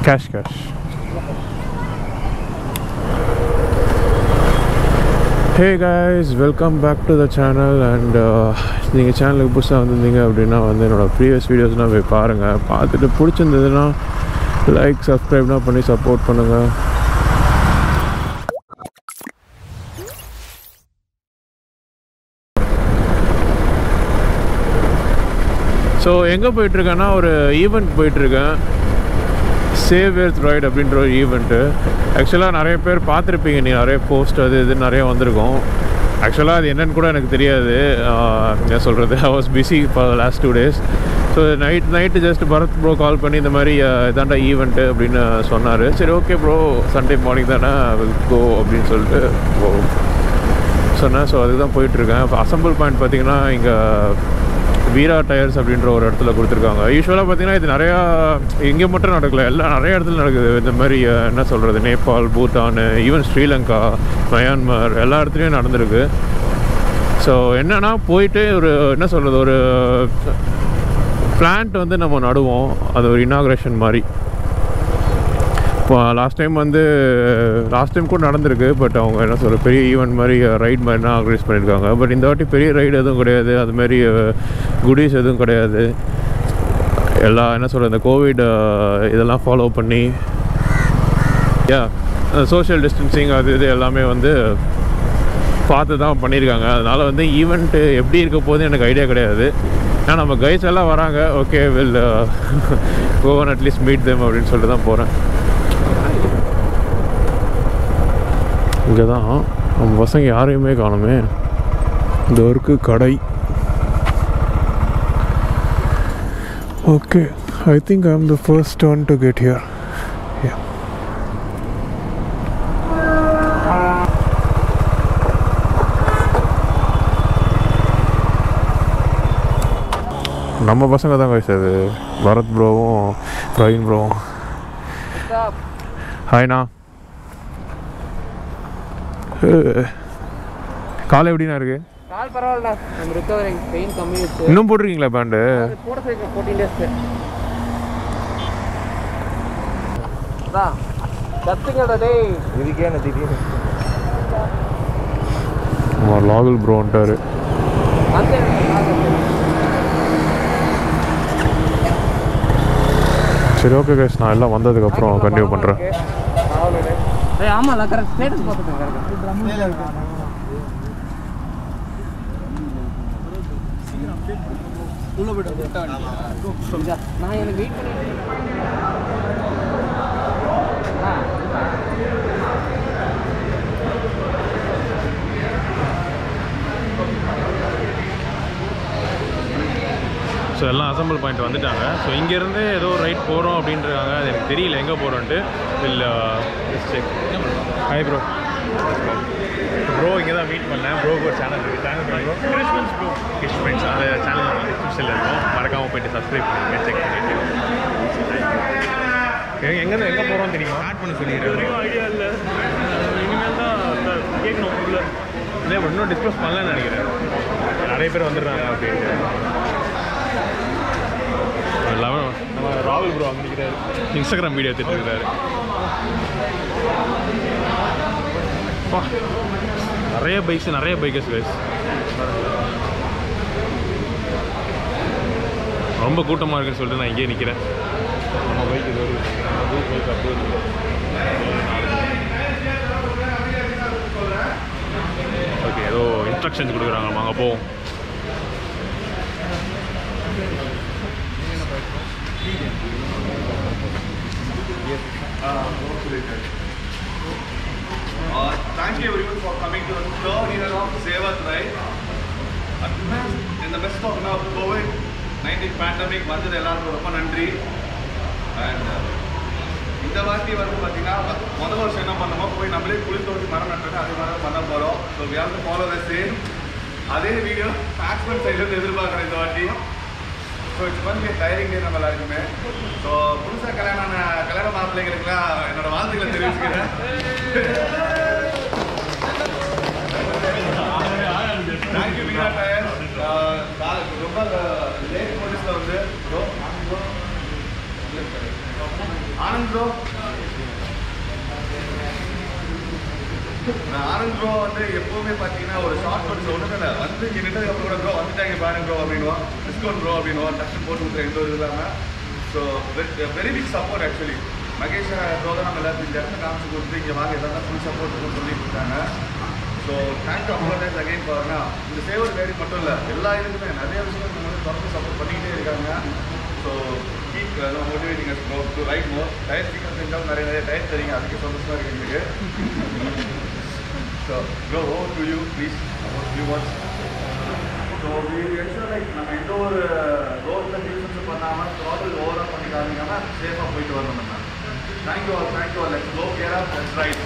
Cash cash hey guys welcome back to the channel and நீங்கள் சேனலுக்கு புதுசாக வந்திருந்தீங்க அப்படின்னா வந்து என்னோடய ப்ரீவியஸ் வீடியோஸ்லாம் போய் பாருங்கள் பார்த்துட்டு பிடிச்சிருந்ததுன்னா லைக் சப்ஸ்கிரைப்லாம் பண்ணி சப்போர்ட் பண்ணுங்கள் ஸோ எங்கே போயிட்டுருக்கேன்னா ஒரு ஈவெண்ட் போயிட்டுருக்கேன் சேவ் எர்த் ரைட் அப்படின்ற ஒரு ஈவெண்ட்டு ஆக்சுவலாக நிறைய பேர் பார்த்துருப்பீங்க நீ நிறைய போஸ்ட் அது இது நிறைய வந்திருக்கும் ஆக்சுவலாக அது என்னன்னு கூட எனக்கு தெரியாது ஆஹ் என்ன சொல்கிறது I was busy for last two days so night night just Bharath bro call பண்ணி இந்த மாதிரி ஆஹ் இதாண்டா ஈவெண்ட்டு அப்படின்னு சொன்னார் சரி ஓகே ப்ரோ சண்டே மார்னிங் தானே கோ அப்படின்னு சொல்லிட்டு ஓ சொன்னேன் ஸோ அதுக்கு தான் போயிட்டுருக்கேன் இப்போ அசம்பிள் பாயிண்ட் பார்த்தீங்கன்னா இங்கே வீரா டயர்ஸ் அப்படின்ற ஒரு இடத்துல கொடுத்துருக்காங்க யூஸ்வலாக பார்த்தீங்கன்னா இது நிறையா இங்கே மட்டும் நடக்கல எல்லாம் நிறைய இடத்துல நடக்குது இந்த மாதிரி அஹ், என்ன சொல்கிறது நேபாள் பூட்டான் ஈவன் ஸ்ரீலங்கா மயான்மர் எல்லா இடத்துலையும் நடந்திருக்கு ஸோ என்னன்னா போயிட்டு ஒரு என்ன சொல்கிறது ஒரு பிளான்ட் வந்து நம்ம நடுவோம் அது ஒரு இனாக்ரேஷன் மாதிரி இப்போ லாஸ்ட் டைம் வந்து லாஸ்ட் டைம் கூட நடந்திருக்கு பட் அவங்க என்ன சொல்ற பெரிய ஈவெண்ட் மாதிரி ரைட் மாதிரினா ஆர்கனைஸ் பண்ணியிருக்காங்க பட் இந்த வாட்டி பெரிய ரைடு எதுவும் கிடையாது அது மாதிரி குடீஸ் எதுவும் கிடையாது எல்லா என்ன சொல்கிறது இந்த கோவிட் இதெல்லாம் ஃபாலோ பண்ணி யா சோஷியல் டிஸ்டன்சிங் அது இது எல்லாமே வந்து பார்த்து தான் பண்ணியிருக்காங்க அதனால் வந்து ஈவெண்ட்டு எப்படி இருக்க போகுது எனக்கு ஐடியா கிடையாது ஏன்னா நம்ம கைஸ் எல்லாம் வராங்க ஓகே வில் கோவன் அட்லீஸ்ட் மீட் தேம் அப்படின்னு சொல்லிட்டு தான் போகிறேன் இங்கே தான் நம்ம பசங்க யாரையுமே காணுமே இந்த இருக்கு கடை okay I think I am the first one to get here நம்ம பசங்க தான் கைஸ் அது பரத் ப்ரோவும் பிரவீன் ப்ரோவும் ஹாய்ண்ணா காலை எப்படிண்ணா இருக்கு கால் பரவாயில்லடா நம்ம ரிகவரிங் பெயின் கம்மி இருக்கு இன்னும் போட்டிருக்கீங்களா பேண்டு அது போட சொல்லிருக்கேன் ஃபோர்டீன் டேஸ் அதான் கத்துங்கடா டேய் இதுக்கே என்ன திடீர்னு லாகுல் ப்ரோ வந்துட்டாரு அந்த சரி ஓகே கைஸ் நான் எல்லாம் வந்ததுக்கப்புறம் கண்டினியூ பண்ணுறேன் ஏய் ஆமால கரெக்ட் ஸ்டேட்டஸ் பார்த்துக்கேன் கரெக்ட் நான் எனக்கு வெயிட் பண்ணிட்டு ஸோ எல்லாம் அசம்பிள் பாயிண்ட் வந்துட்டாங்க ஸோ இங்கேருந்து ஏதோ ஒரு ரைட் போகிறோம் அப்படின்றாங்க அது எனக்கு தெரியல எங்கே போகிறோன்ட்டு இல்லை செக் ஹாய் ப்ரோ ப்ரோ இங்கே தான் மீட் பண்ணேன் ப்ரோ ஒரு சேனல் இருக்குது சேனல் ப்ரோ கிறிஸ்மஸ் ப்ரோ கிஷ் ஃப்ரெண்ட்ஸ் அந்த சேனல் டிஸ்கிரிப்ஷனில் இருக்கும் மறக்காமல் போயிட்டு சப்ஸ்கிரைப் பண்ணிங்க செக் பண்ணிட்டு எங்கே எங்கே போகிறோம் தெரியுமா ஸ்டார்ட் பண்ண சொல்லிடுறேன் ஐடியா இல்லை இனிமேல் தான் கேட்கணும் இல்லை இல்லை பட் இன்னும் டிஸ்கஸ் பண்ணலன்னு நினைக்கிறேன் நிறைய பேர் வந்துடுறாங்க அப்படின்ட்டு லெவன் நம்ம ராகுல் ப்ரோ அங்கே நிற்கிறாரு இன்ஸ்டாகிராம் வீடியோ எடுத்துட்டு இருக்கிறாரு அப்பா, நிறைய பைக்ஸ் நிறைய பைக்கர்ஸ் கைஸ் ரொம்ப கூட்டமாக இருக்குன்னு சொல்லிட்டு நான் இங்கேயே நிற்கிறேன் நம்ம பைக் இது வருது நம்ம பைக் அப்படியே இருக்கு. ஓகே ஏதோ இன்ஸ்ட்ரக்ஷன்ஸ் கொடுக்குறாங்க வாங்க போவோம் Uh, thank you everyone for coming to the third year of Sevat Ride. Advanced in the midst of now COVID-19 pandemic வந்தது எல்லாருக்கும் ரொம்ப நன்றி அண்ட் இந்த வாட்டி வந்து பார்த்தீங்கன்னா முதல் வருஷம் என்ன பண்ணோமோ போய் நம்மளே குளி தோட்டி மரம் நட்டுட்டு அதே மாதிரி தான் பண்ண போகிறோம் so we have to follow the same அதே வீடியோ மேக்ஸ்மெண்ட் சைட்லேருந்து எதிர்பார்க்குறேன் இந்த வாட்டி ஸோ இட்ஸ் வந்து டயரிங் டே நம்ம எல்லாருக்குமே ஸோ புதுசாக கல்யாணம் ஆன கல்யாண மாப்பிள்ளைகளுக்குலாம் என்னோட வாழ்த்துக்களை தெரிவிச்சுக்கிறேன் தேங்க்யூ மீனா டயர் ரொம்ப லேட் நோட்டீஸில் வந்து bro, ஆனந்த் ஆனந்த் ப்ரோ நான் ஆனந்த் ப்ரோ வந்து எப்பவுமே பார்த்தீங்கன்னா ஒரு ஷார்ட் நோட்ஸ் ஒன்றும் இல்லை வந்து இங்கே நின்றதுக்கு அப்புறம் கூட ப்ரோ வந்துட்டாங்க பாருங்க ப்ரோ அப்படின்னுவோம் டிஸ்கவுண்ட் ப்ரோ அப்படின்னுவோம் டக்கு போட்டு கொடுக்குற எந்த ஒரு இது இல்லாமல் so very big support actually Mahesh bro தான் நம்ம எல்லாத்தையும் இந்த இடத்த காமிச்சு கொடுத்து இங்கே வாங்க எதாவது ஃபுல் சப்போர்ட் இருக்குன்னு சொல்லி கொடுத்தாங்க ஸோ தேங்க்யூ அவ்வளோ டைம்ஸ் அகைன் பாருங்க இந்த சேவர் கைடு மட்டும் இல்லை எல்லா இதுக்குமே நிறைய விஷயங்கள் நம்ம வந்து தொடர்ந்து சப்போர்ட் பண்ணிக்கிட்டே இருக்காங்க so keep motivating us bro to ride more tyre சீக்கிரம் செஞ்சாலும் நிறைய நிறைய டயர் தரீங்க அதுக்கு சந்தோஷமாக இருக்கு எங்களுக்கு so bro over to you please about you what's so we ensure like நம்ம எந்த ஒரு ரோட்டில் டியூஷன்ஸ் பண்ணாமல் ரோட்டில் ஓவராக பண்ணி காமிக்காமல் சேஃபாக போயிட்டு வரணும் நம்ம thank you all thank you all let's go care of let's ride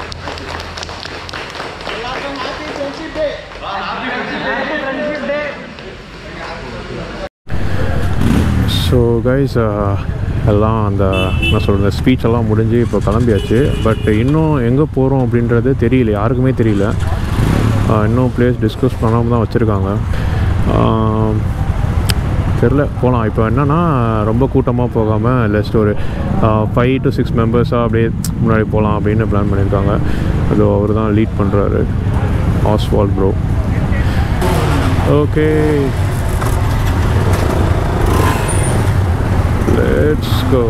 so guys எல்லாம் அந்த என்ன சொல்கிறது ஸ்பீச் எல்லாம் முடிஞ்சு இப்போ கிளம்பியாச்சு பட் இன்னும் எங்கே போகிறோம் அப்படின்றது தெரியல யாருக்குமே தெரியல ஆஹ் இன்னும் பிளேஸ் டிஸ்கஸ் பண்ணாமல் தான் வச்சுருக்காங்க தெரில போகலாம் இப்போ என்னென்னா ரொம்ப கூட்டமாக போகாமல் லெஸ்ட் ஒரு ஃபைவ் டு சிக்ஸ் மெம்பர்ஸாக அப்படியே முன்னாடி போகலாம் அப்படின்னு பிளான் பண்ணியிருக்காங்க அது அவர் தான் லீட் பண்ணுறாரு ஆஸ்வால் bro okay Let's go.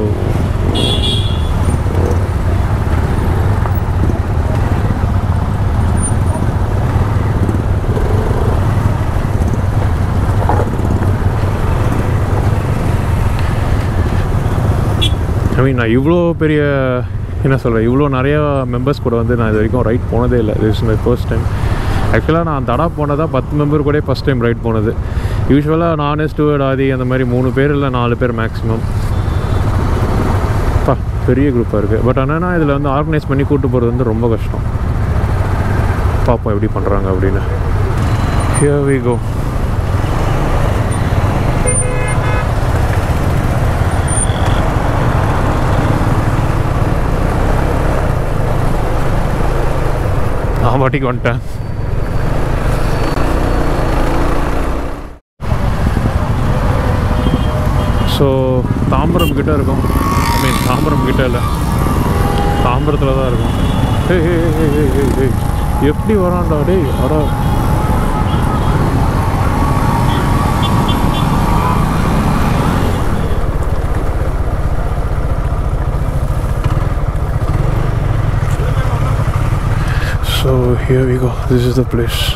I mean நான் இவ்வளோ பெரிய என்ன சொல்கிறேன் இவ்வளோ நிறைய மெம்பர்ஸ் கூட வந்து நான் இது வரைக்கும் ரைட் போனதே இல்லை திஸ் மை ஃபர்ஸ்ட் டைம் ஆக்சுவலாக நான் தடா போனதா பத்து மெம்பர் கூட ஃபஸ்ட் டைம் ரைட் போனது யூஸ்வலாக நானே ஸ்டூவர்ட் ஆதி அந்த மாதிரி மூணு பேர் இல்லை நாலு பேர் மேக்ஸிமம் பா பெரிய குரூப்பாக இருக்குது பட் ஆனால் இதில் வந்து ஆர்கனைஸ் பண்ணி கூட்டு போகிறது வந்து ரொம்ப கஷ்டம் பார்ப்போம் எப்படி பண்ணுறாங்க அப்படின்னு ஹியர் வி கோ நான் பாட்டிக்கு வந்துட்டேன் ஸோ தாம்பரம் கிட்ட இருக்கும் ஐ மீன் தாம்பரம் கிட்ட இல்லை தாம்பரத்தில் தான் இருக்கும் ஏய் ஏய், ஏய், ஏய், ஏய், ஏய். எப்படி வரான்டா டேய் அடா So here we go. This is the place.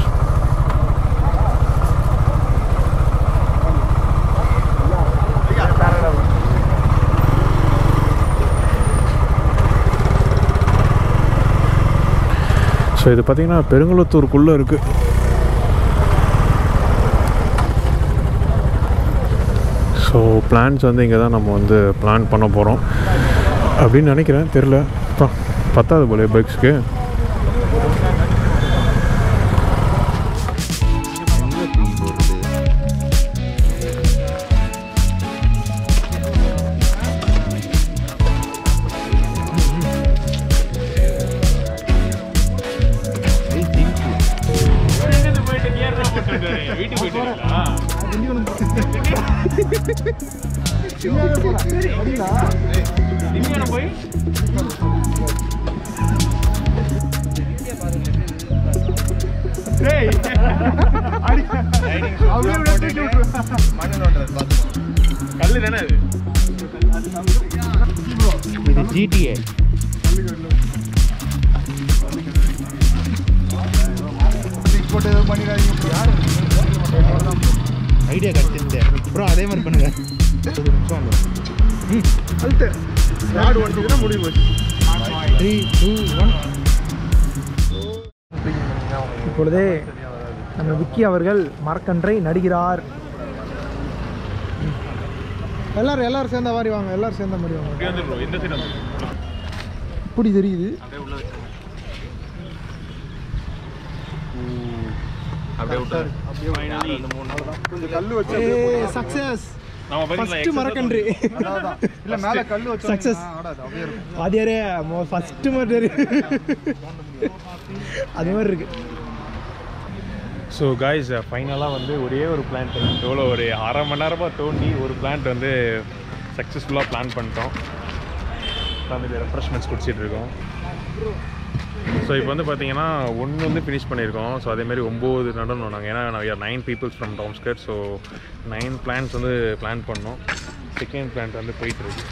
So இது பார்த்தீங்கன்னா பெருங்குளத்தூருக்குள்ளே இருக்குது ஸோ பிளான்ஸ் வந்து இங்கே தான் நம்ம வந்து பிளான் பண்ண போகிறோம் அப்படின்னு நினைக்கிறேன் தெரில பா பத்தாது போல பைக்ஸ்க்கு கல்லு தானே அது இது ஜிடிஏ ஐடியா கிடைச்சிருந்தேன் அப்புறம் அதே மாதிரி பண்ணுங்க ஒரு நிமிஷம் த்ரீ டூ ஒன் இப்பொழுதே நம்ம விக்கி அவர்கள் மரக்கன்றை நடுகிறார் எல்லாரும் எல்லாரும் சேர்ந்த மாதிரி வாங்க எல்லாரும் சேர்ந்த மாதிரி வாங்க இந்த சைடு இப்படி தெரியுது அப்படியே விட்டாரு சக்சஸ் நம்ம ஃபர்ஸ்ட் மரக்கன்று இல்ல மேல கல்லு வச்சு Success. வாத்தியாரே ஃபர்ஸ்ட் மாதிரி அது மாதிரி இருக்கு ஸோ காய்ஸ் ஃபைனலாக வந்து ஒரே ஒரு பிளான்ட் எவ்வளோ ஒரு அரை மணி நேரமாக தோண்டி ஒரு பிளான்ட் வந்து சக்ஸஸ்ஃபுல்லாக பிளான் பண்ணிட்டோம் உட்காந்து ரெஃப்ரெஷ்மெண்ட்ஸ் குடிச்சிட்டு இருக்கோம் ஸோ இப்போ வந்து பார்த்தீங்கன்னா ஒன்று வந்து ஃபினிஷ் பண்ணியிருக்கோம் ஸோ அதேமாரி ஒம்பது நடனம் நாங்கள் ஏன்னா நைன் பீப்புள்ஸ் ஃப்ரம் டவுன்ஸ்கட் ஸோ நைன் பிளான்ஸ் வந்து பிளான் பண்ணோம் செகண்ட் பிளான்ட் வந்து போயிட்டு இருக்கு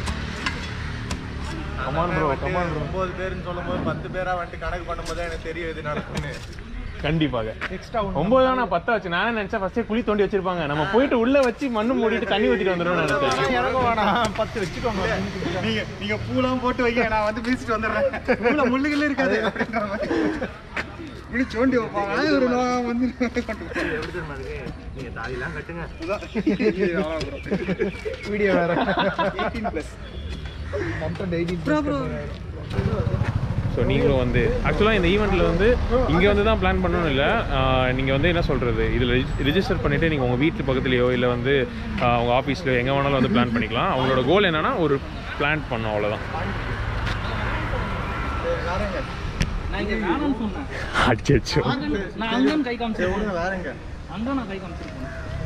கமான் ப்ரோ கமான் ப்ரோ ஒன்பது பேர்னு சொல்லும் போது பத்து பேரா வந்துட்டு கணக்கு பண்ணும்போது எனக்கு தெரியும் இது நடக்கும்னு கண்டிப்பாக எக்ஸ்ட்ரா ஒன்பது தான் நான் பத்த வச்சு நானே நினைச்சேன் ஃபர்ஸ்டே குழி தோண்டி வச்சிருப்பாங்க நம்ம போயிட்டு உள்ள வச்சு மண்ணு மூடிட்டு தண்ணி ஊத்திட்டு வந்துடும் நினைச்சேன் எனக்கு வேணாம் பத்து வச்சுக்கோங்க நீங்க நீங்க பூலாம் போட்டு வைங்க நான் வந்து பேசிட்டு வந்துடுறேன் பூல முள்ளுகள் இருக்காது அப்படின்ற மாதிரி இப்படி சோண்டி வைப்பாங்க ஒரு நான் வந்து வீடியோ வேற பிளஸ் கண்டென்ட் எயிட்டீன் ஸோ நீங்களும் வந்து ஆக்சுவலாக இந்த ஈவெண்ட்டில் வந்து இங்கே வந்து தான் பிளான் பண்ணணும் இல்லை நீங்கள் வந்து என்ன சொல்கிறது இதில் ரிஜிஸ்டர் பண்ணிவிட்டு நீங்கள் உங்கள் வீட்டு பக்கத்துலையோ இல்லை வந்து ஆஹ், உங்கள் ஆஃபீஸ்லையோ எங்கே வேணாலும் வந்து பிளான் பண்ணிக்கலாம் அவங்களோட கோல் என்னன்னா ஒரு பிளான் பண்ணோம் அவ்வளோதான் நான் இங்க வேணாம்னு சொன்னேன் அச்சோ நான் அங்கன்னு கை காமிச்சிருக்கேன் வேறங்க அங்க நான் கை காமிச்சிருக்கேன்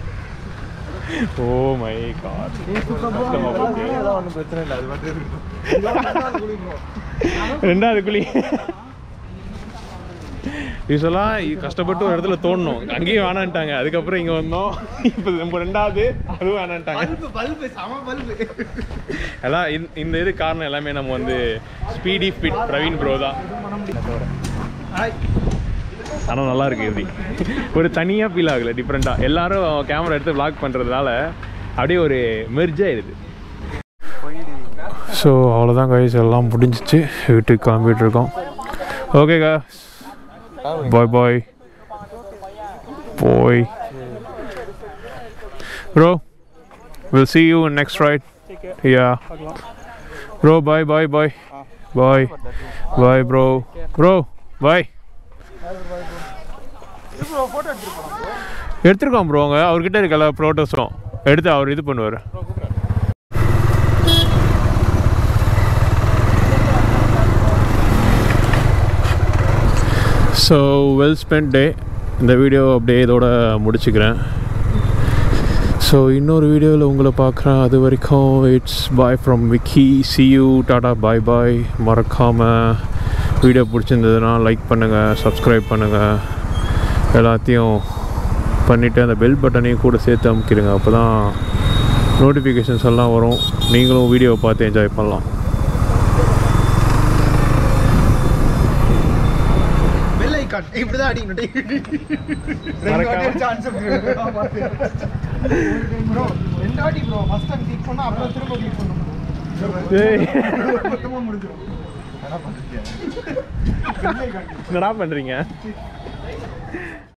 ஓ மை காட் ஒன்றும் பிரச்சனை இல்லை அது வந்து ரெண்டாவது குழி யூஸ்வலாக கஷ்டப்பட்டு ஒரு இடத்துல தோணணும் அங்கேயும் வேணான்ட்டாங்க அதுக்கப்புறம் இங்கே வந்தோம் இப்போ நம்ம ரெண்டாவது அதுவும் வேணான்ட்டாங்க பல்பு சம பல்பு எல்லாம் இந்த- இந்த இது காரணம் எல்லாமே நம்ம வந்து ஸ்பீடி ஃபிட் பிரவீன் ப்ரோ தான் ஆனால் நல்லா இருக்கு எப்படி ஒரு தனியாக ஃபீல் ஆகல டிஃப்ரெண்ட்டாக எல்லாரும் கேமரா எடுத்து vlog பண்ணுறதுனால அப்படியே ஒரு மெர்ஜ் ஆயிடுது ஸோ அவ்வளோதான் கைஸ் எல்லாம் முடிஞ்சிச்சு வீட்டுக்கு கிளம்பிட்டு இருக்கோம் ஓகே கா bye bye bye bro will see you in next ride yeah bro bye bye bye bye bye bro bro bye எடுத்துருக்கோம் ப்ரோ அவங்க அவர்கிட்ட இருக்கல ப்ரோட்டோஸும் எடுத்து அவர் இது பண்ணுவார் ஸோ வெல் ஸ்பெண்ட் டே இந்த வீடியோ அப்படியே இதோட முடிச்சுக்கிறேன் ஸோ இன்னொரு வீடியோவில் உங்களை பார்க்குறேன் அது வரைக்கும் it's bye from Vicky see you ta ta bye bye மறக்காமல் வீடியோ பிடிச்சிருந்ததுன்னா லைக் பண்ணுங்கள் சப்ஸ்கிரைப் பண்ணுங்கள் எல்லாத்தையும் பண்ணிவிட்டு அந்த பெல் பட்டனையும் கூட சேர்த்து அமுக்கிடுங்க அப்போ தான் நோட்டிஃபிகேஷன்ஸ் எல்லாம் வரும் நீங்களும் வீடியோவை பார்த்து என்ஜாய் பண்ணலாம் பெல் ஐகான் இப்படிதான் அடிக்கணும் ரெண்டு வாட்டி சான்ஸ் ப்ரோ ரெண்டு வாட்டி ப்ரோ ஃபர்ஸ்ட் டைம் கிளிக் பண்ணா அப்புறம் திரும்ப கிளிக் பண்ணணும் மொத்தமா முடிஞ்சிடும் என்னடா பண்ணுறீங்க